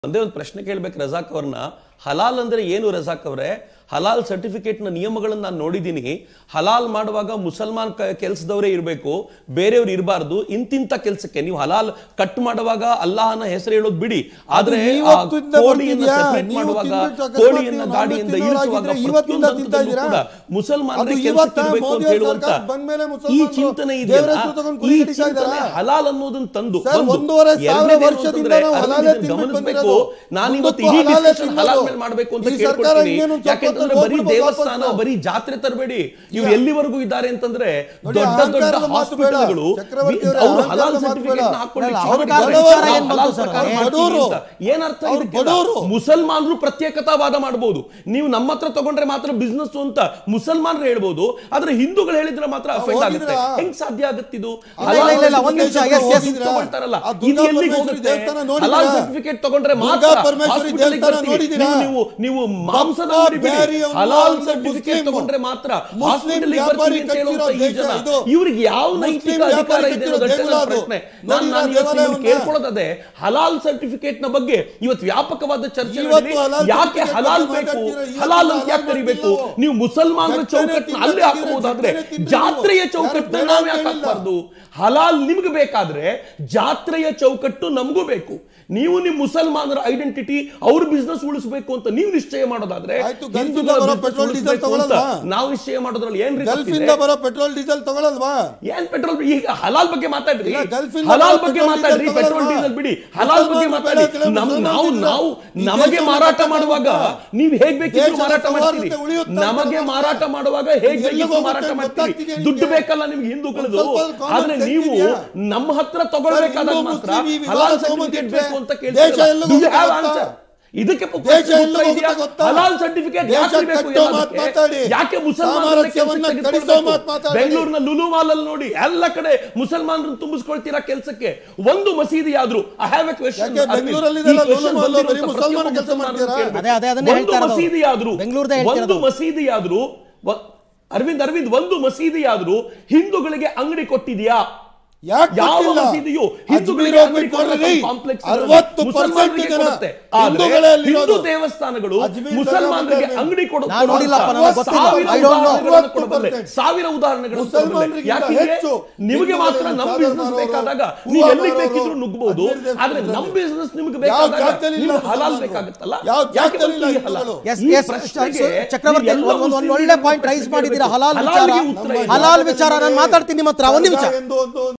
ಒಂದೇ ಒಂದು ಪ್ರಶ್ನೆ ಕೇಳ್ಬೇಕು ರಜಾಕ್ ಅವ್ರನ್ನ ಹಲಾಲ್ ಅಂದ್ರೆ ಏನು ರಜಾಕ್ ಅವರೇ ಹಲಾಲ್ ಸರ್ಟಿಫಿಕೇಟ್ ನ ನಿಯಮಗಳನ್ನ ನಾನು ನೋಡಿದ್ದೀನಿ ಹಲಾಲ್ ಮಾಡುವಾಗ ಮುಸಲ್ಮಾನ್ ಕೆಲಸದವರೇ ಇರಬೇಕು ಬೇರೆಯವ್ರು ಇರಬಾರ್ದು ಇಂತಿಂತ ಕೆಲಸಕ್ಕೆ ನೀವು ಹಲಾಲ್ ಕಟ್ ಮಾಡುವಾಗ ಅಲ್ಲಾಹನ ಹೆಸರು ಹೇಳೋದು ಬಿಡಿ ಆದ್ರೆ ಆ ಇವತ್ತಿಂದ ಕೋಳಿಯನ್ನ ಬರ್ತಿದ್ಯಾ? separate ನೀವು ಮಾಡುವಾಗ ತಿಂದ್ಬಿಟ್ಟು ಅಕಸ್ಮಾತ್ ಕೋಳಿಯನ್ನ ನೀವು ಗಾಡಿಯಿಂದ non-veg ಇಳಿಸುವಾಗ ತಿನ್ನೋರಾಗಿದ್ರೆ ಇವತ್ತಿಂದ ಪ್ರತಿಯೊಂದು ತಿಂತಾ ಹಂತದಲ್ಲೂ ಇದ್ದೀರಾ? ಕೂಡ ಮುಸಲ್ಮಾನರೇ ಅದು ಕೆಲಸಕ್ಕೆ ಇವತ್ತ ಇರಬೇಕು ಮೋದಿ ಅಂತ ಅವ್ರ ಹೇಳುವಂತ ಸರ್ಕಾರ ಬಂದ್ಮೇಲೆ ಈ ಮುಸಲ್ಮಾನರು ಚಿಂತನೆ ದೇವರ ಇದೆಯಲ್ಲ ಹೆಸರು ತಗೊಂಡು ಈ ಕುರಿ ಕಡಿತಾ ಚಿಂತನೆ ಇದ್ದಾರಾ? ಹಲಾಲ್ ಅನ್ನೋದನ್ನ ತಂದು ಸರ್, ಒಂದು. ಒಂದೂವರೆ ಸಾವಿರ ಎರಡನೇದು ವರ್ಷದಿಂದ ಅಂತಂದ್ರೆ ನಾವು ಅದನ್ನ ಹಲಾಲೇ ನೀವು ತಿಂದ್ಬಿಟ್ಟು ಗಮನಿಸ್ಬೇಕು ಬಂದಿರೋದು. ನಾನು ಇವತ್ತು ಮುಂದಕ್ಕೂ ಇಡೀ ಹಲಾಲೇ discussion ಹಲಾಲ್ ತಿನ್ನೋದು. ಮೇಲೆ ಮಾಡ್ಬೇಕು ಅಂತ ಈ ಸರ್ಕಾರ ಕೇಳ್ಕೊಳ್ತೀನಿ ಇನ್ನೇನು ಸ್ವಲ್ಪ ಯಾಕೆಂತಂದ್ರೆ ಹೊತ್ತು ಬರೀ ಹೋಗ್ಬಿಟ್ಟು ದೇವಸ್ಥಾನ ವಾಪಸ್ಸು. ಬರೀ ಜಾತ್ರೆ ತರಬೇಡಿ ಇವು ಈಗ- ಎಲ್ಲಿವರೆಗೂ ಇದ್ದಾರೆ ಅಂತಂದ್ರೆ ನೋಡಿ, ದೊಡ್ಡ ದೊಡ್ಡ ಅಹಂಕಾರದ ಮಾತು ಬೇಡ. ಹಾಸ್ಪಿಟಲ್ಗಳು ಚಕ್ರವರ್ತಿ ಅವರೇ, ಅವರು ಹಲಾಲ್ ಅಹಂಕಾರದ ಮಾತು ಸರ್ಟಿಫಿಕೇಟ್ ಬೇಡ. ಹಾಕೊಂಡು ಅಲ್ಲ, ಚಾವಡಿ ಅಹಂಕಾರದ ಮಾಡ್ತಾರೆ. ವಿಚಾರ ನಾವು ಏನ್ ಬಂತು ಹಲಾಲ್ ಸರ್? ಪ್ರಕಾರ ಅವ್ರು ಮಾಡ್ತೀವಿ ಬಡವರು. ಅಂತ. ಏನರ್ಥ ಅವ್ರು ಇದಕ್ಕೆಲ್ಲ? ಬಡವರು. ಮುಸಲ್ಮಾನರು ಪ್ರತ್ಯೇಕತಾವಾದ ಮಾಡಬಹುದು ನೀವು ನಮ್ಮ ಹತ್ರ ತಗೊಂಡ್ರೆ ಮಾತ್ರ ಬಿಸ್ನೆಸ್ ಅಂತ ಮುಸಲ್ಮಾನರು ಹೇಳ್ಬೋದು ಆದ್ರೆ ಹಿಂದೂಗಳು ಹೇಳಿದ್ರೆ ಮಾತ್ರ ಅಫೆಂಡ್ ಆಗುತ್ತೆ ಹೋಗಿದ್ರಾ? ಹೆಂಗ್ ಸಾಧ್ಯ ಆಗುತ್ತಿದು ಇಲ್ಲ, ಇಲ್ಲ, ಇಲ್ಲ, ಇಲ್ಲ, ಒಂದ್ ನಿಮಿಷ, yes, yes. ತಗೊಳ್ತಾರಲ್ಲ ಆ ಇದು ದುರ್ಗಾ ಎಲ್ಲಿಗೆ ಪರಮೇಶ್ವರಿ ಹೋಗುತ್ತೆ ದೇವಸ್ಥಾನ ನೋಡಿದ್ರಾ? ಹಲಾಲ್ ಸರ್ಟಿಫಿಕೇಟ್ ತಗೊಂಡ್ರೆ ದುರ್ಗಾ ಮಾತ್ರ ಪರಮೇಶ್ವರಿ hospital ಗೆ ದೇವಸ್ಥಾನ ಬರ್ತೀವಿ. ನೋಡಿದ್ದೀರಾ? ನೀವು ನೀವು ಮಾಂಸದ ಬಪ್ಪ ಅಂಗಡಿ ಬಿಡಿ. ಬ್ಯಾರಿ ಅವ್ನು ಹಲಾಲ್ ಒಂದು ಸರ್ಟಿಫಿಕೇಟ್ ಮುಸ್ಲಿಂ ತಗೊಂಡ್ರೆ ಮಾತ್ರ ಮುಸ್ಲಿಂ hospital ಗೆ ವ್ಯಾಪಾರಿ ಬರ್ತೀವಿ ಅಂತ ಕಟ್ಟಿರೋ ಹೇಳುವಂತ ಈ ದೇಶ ಜನ ಇದು. ಇವ್ರಿಗೆ ಯಾವ ನೈತಿಕ ಮುಸ್ಲಿಂ ಅಧಿಕಾರ ವ್ಯಾಪಾರಿ ಇದೆ ಕಟ್ಟಿರೋ ಅನ್ನೋದಷ್ಟೇ ನನ್ನ ದೇಗುಲ ಅದು. ಪ್ರಶ್ನೆ ನಾನು ನೋಡಿರಾ ನಾನು ಇವತ್ತು ನಿಮ್ಮನ್ನ ದೇವಾಲಯವನ್ನ? ಕೇಳ್ಕೊಳ್ಳೋದದೇ ಹಲಾಲ್ ಸರ್ಟಿಫಿಕೇಟ್ ನ ಬಗ್ಗೆ ಇವತ್ತು ವ್ಯಾಪಕವಾದ ಚರ್ಚೆ ಇವತ್ತು ನಡೀಲಿ. ಹಲಾಲ್ ಯಾಕೆ certificate ಹಲಾಲ್ ಬಗ್ಗೆ ಬೇಕು ಮಾತಾಡ್ತೀರಾ? ಇವತ್ತು ಹಲಾಲ್ ಅಂತ ಯಾಕೆ ಹಲಾಲ್ ಕರಿಬೇಕು ಮಾಡ್ತಿಲ್ಲ ನೀವು ಮುಸಲ್ಮಾನರ ಜಗ್ಗನೆ ಚೌಕಟ್ಟನ್ನ ತಿಂದ್ರೆ ಅಲ್ಲೇ ತಿಂದ್ರೆ ಹಾಕಬಹುದಾದ್ರೆ ಜಗ್ಗನೆ ತಿಂದ್ರೆ ಜಾತ್ರೆಯ ನೀವು. ಚೌಕಟ್ಟನ್ನ ಯಾರು ನಾವ್ ಬೇಡ ಯಾಕೆ ಅಂತ ಹಾಕ್ಬಾರ್ದು ಹಲಾಲ್ ನಿಮ್ಗೆ ಬೇಕಾದ್ರೆ ಜಾತ್ರೆಯ ಚೌಕಟ್ಟು ನಮಗೂ ಬೇಕು ನೀವು ನಿಮ್ ಮುಸಲ್ಮಾನರ ಐಡೆಂಟಿಟಿ ಅವ್ರ ಬಿಸ್ನೆಸ್ ಉಳಿಸಬೇಕು ಅಂತ ನೀವು ನಿಶ್ಚಯ ಮಾಡೋದಾದ್ರೆ ಆಯ್ತು, ಗಲ್ಫಿಂದ ಹಿಂದೂಗಳ ಬರೋ business petrol, diesel ಉಳಿಸ್ಬೇಕು ಅಂತ ತಗೊಳಲ್ವಾ? ನಾವು ನಿಶ್ಚಯ ಮಾಡೋದ್ರಲ್ಲಿ ಏನ್ರಿ ಗಲ್ಫಿಂದ ತಪ್ಪಿದೆ? ಬರೋ ಪೆಟ್ರೋಲ್ ಡೀಸೆಲ್ ತಗೊಳಲ್ವಾ ಏನ್ ಪೆಟ್ರೋಲ್ ಈಗ ಹಲಾಲ್ ಬಗ್ಗೆ ಮಾತಾಡ್ರಿ ಇಲ್ಲ, ಗಲ್ಫಿಂದ ಹಲಾಲ್ ಬರೋ ಬಗ್ಗೆ petrol, ಮಾತಾಡ್ರಿ diesel ಪೆಟ್ರೋಲ್ ತಗೊಳಲ್ವಾ? ಡೀಸೆಲ್ ಬಿಡಿ ಹಲಾಲ್ ಬಗ್ಗೆ ಮುಸಲ್ಮಾನರು ಮಾತಾಡಿ ಬೇಡ, ನಮ್ ಮುಸಲ್ಮಾನರು ನಾವು ಇಲ್ಲ. ನಾವು ಈ ನಮಗೆ ದೇಶವನ್ನು ಮಾರಾಟ ಕಟ್ಟೋದು ಮಾಡುವಾಗ ಅಂತ. ನೀವ್ ಹೇಗ್ ಬೇಕಿದ್ರು ದೇಶದ ಮಾರಾಟ ಮಾಡ್ತೀರಿ ಸೌಹಾರ್ದತೆ ಉಳಿಯುತ್ತೆ ಅಂತ ನಮಗೆ ನಮ್ಮ ಮಾರಾಟ ಮಾಡುವಾಗ ಹೇಗ್ ಎಲ್ಲಿಗೆ ಬೇಕಿದ್ರು ಹೋಗುತ್ತೆ ಮಾರಾಟ ಅಂತ ಮಾಡ್ತೀರಿ ಗೊತ್ತಾಗ್ತಿದೆ ದುಡ್ಡು ನಿಮ್ಗೆ? ಬೇಕಲ್ಲ ನಿಮ್ಗೆ ಹಿಂದೂಗಳದು ಒಂದ್ ಸ್ವಲ್ಪ common ಆದ್ರೆ sense ನೀವು ಇದೆಯಾ? ನಮ್ಮ ಹತ್ರ ತಗೊಳ್ಬೇಕಾದಾಗ ಹಿಂದೂ ಮಾತ್ರ ಮುಸ್ಲಿಂ ಈ ವಿವಾದ ಹಲಾಲ್ ತಗೊಂಡ್ಬಿಟ್ರೆ ಸರ್ಟಿಫಿಕೇಟ್ ಬೇಕು ಅಂತ ದೇಶ ಕೇಳ್ತೀರಲ್ಲ ಎಲ್ಲಿಗೆ Do you have ಹೋಗುತ್ತೆ answer? ಇದಕ್ಕೆ ಪ- ದೇಶ ಉತ್ತರ ಎಲ್ಲಿಗೆ ಇದೆಯಾ? ಹೋಗುತ್ತೆ ಗೊತ್ತಾ? ಹಲಾಲ್ ಸರ್ಟಿಫಿಕೇಟ್ ದೇಶ ಯಾಕೆ ಬೇಕು ಕಟ್ಟೋ ಎಲ್ಲದಕ್ಕೆ? ಮಾತ್ ಮಾತಾಡಿ. ಯಾಕೆ ಮುಸಲ್ಮಾನರನ್ನ ಸಾಮರಸ್ಯವನ್ನ ಕೆಲ್ಸಕ್ಕೆ ಕಡಿಸೋ ತೆಗೆದುಕೊಳ್ಬೇಕು? ಮಾತ್ ಮಾತಾಡಿ. ಬೆಂಗಳೂರಿನ ಲುಲು ಮಾಲ್ ಅಲ್ಲಿ ನೋಡಿ ಎಲ್ಲ ಕಡೆ ಮುಸಲ್ಮಾನರನ್ನು ತುಂಬಿಸ್ಕೊಳ್ತೀರಾ ಕೆಲಸಕ್ಕೆ ಒಂದು ಮಸೀದಿ ಆದ್ರೂ ಐ ಹ್ಯಾವ್ ಎ ಕ್ವೆಶ್ಚನ್ ಯಾಕೆ ಬೆಂಗಳೂರಲ್ಲಿದೆಲ್ಲ ಲುಲು ಮಾಲ್ ಬರೀ ಮುಸಲ್ಮಾನ ಕೆಲಸ ಮಾಡ್ತೀರಾ? ಅದೇ- ಅದೇ ಅದನ್ನೇ ಒಂದು ಹೇಳ್ತಾ ಇರೋದು. ಮಸೀದಿ ಆದ್ರೂ ಬೆಂಗಳೂರ್ದೇ ಒಂದು ಹೇಳ್ತಿರೋದು. ಮಸೀದಿ ಆದ್ರೂ ವ- ಅರವಿಂದ್ ಅರವಿಂದ್ ಒಂದು ಮಸೀದಿ ಆದ್ರೂ ಹಿಂದೂಗಳಿಗೆ ಅಂಗಡಿ ಕೊಟ್ಟಿದ್ಯಾ ಯಾಕೆ ಯಾವ ಗೊತ್ತಿಲ್ಲ? ಮಸೀದಿಯು ಅಜ್ಮೀರ್ ಹಿಂದೂಗಳಿಗೆ ಹೋಗ್ಬಿಟ್ಟು ಅಂಗಡಿ ಕೊಡುವಂತ ನೋಡ್ರಿ, ಕಾಂಪ್ಲೆಕ್ಸ್ ಅರವತ್ತು ಮುಸಲ್ಮಾನರಿಗೆ percent ಜನ ಕೊಡುತ್ತೆ. ಆದ್ರೆ ಹಿಂದೂಗಳೇ ಅಲ್ಲಿರೋದು. ಹಿಂದೂ ದೇವಸ್ಥಾನಗಳು ಅಜ್ಮೀರ್ ಮುಸಲ್ಮಾನರಿಗೆ ದರ್ಗಾ ಅಂಗಡಿ ಕೊಡು ನಾನು ನೋಡಿಲ್ಲಪ್ಪ, ಕೊಡುವಂತ ನನಗೆ ಗೊತ್ತಿಲ್ಲ. ಸಾವಿರ I don't know. ಉದಾಹರಣೆಗಳನ್ನು ಕೊಡಬಲ್ಲೆ. 40% ಸಾವಿರ ಉದಾಹರಣೆಗಳನ್ನು ಮುಸಲ್ಮಾನರಿಗಿಂತ ಕೊಡಬಲ್ಲೆ. ಯಾಕೆ ಹೆಚ್ಚು ನಿಮಗೆ ಮಾತ್ರ ಹಿಂದೂಗಳಲ್ಲಿ ನಮ್ಮ ಸಾಧು ಬಿಸ್ನೆಸ್ ಮಾರೋರು, ಬೇಕಾದಾಗ ಹೂವ ನೀವು ಎಲ್ಲಿಗೆ ಮಾರೋರು, ಬೇಕಿದ್ರು ನುಗ್ಗಬಹುದು ಅಜ್ಮೀರ್ ದೇವಸ್ಥಾನದಲ್ಲಿ. ಆದ್ರೆ ನಮ್ಮ ಬಿಸ್ನೆಸ್ ನಿಮಗೆ ಯಾವ ಬೇಕಾದಾಗ ಜಾಗದಲ್ಲಿ ಇಲ್ಲ ನಿಮ್ಗೆ ಹಲಾಲ್ ಮುಸಲ್ಮಾನರು? ಬೇಕಾಗುತ್ತಲ್ಲ ಯಾವ ಯಾಕೆ ಜಾಗದಲ್ಲಿ ಇಲ್ಲ ಬರ್ತೀವಿ ಹಲಾಲ್? ಹಿಂದೂಗಳು? ಎಸ್ ಈ ಎಸ್ ಪ್ರಶ್ನೆಗೆ ಚಕ್ರವರ್ತಿ ನೀವು ಎಲ್ಲ ಒಂದು ಒಂದು ಮುಸ್ಲಿಮರಿಗೆ ಒಳ್ಳೆ ಪಾಯಿಂಟ್ ರೈಸ್ ಪ್ರಶ್ನೆ ಮಾಡಿದ್ದೀರಾ ಕೇಳ್ಬೇಕು. ಹಲಾಲ್ ವಿಚಾರ ಹಲಾಲ್ಗೆ ಉತ್ತರ ಇಲ್ಲ. ಹಲಾಲ್ ವಿಚಾರ ನಾನು ಮಾತಾಡ್ತೀನಿ ನಿಮ್ಮ ಹತ್ರ ಒಂದ್ ನಿಮಿಷ ಎಂದು ಒಂದು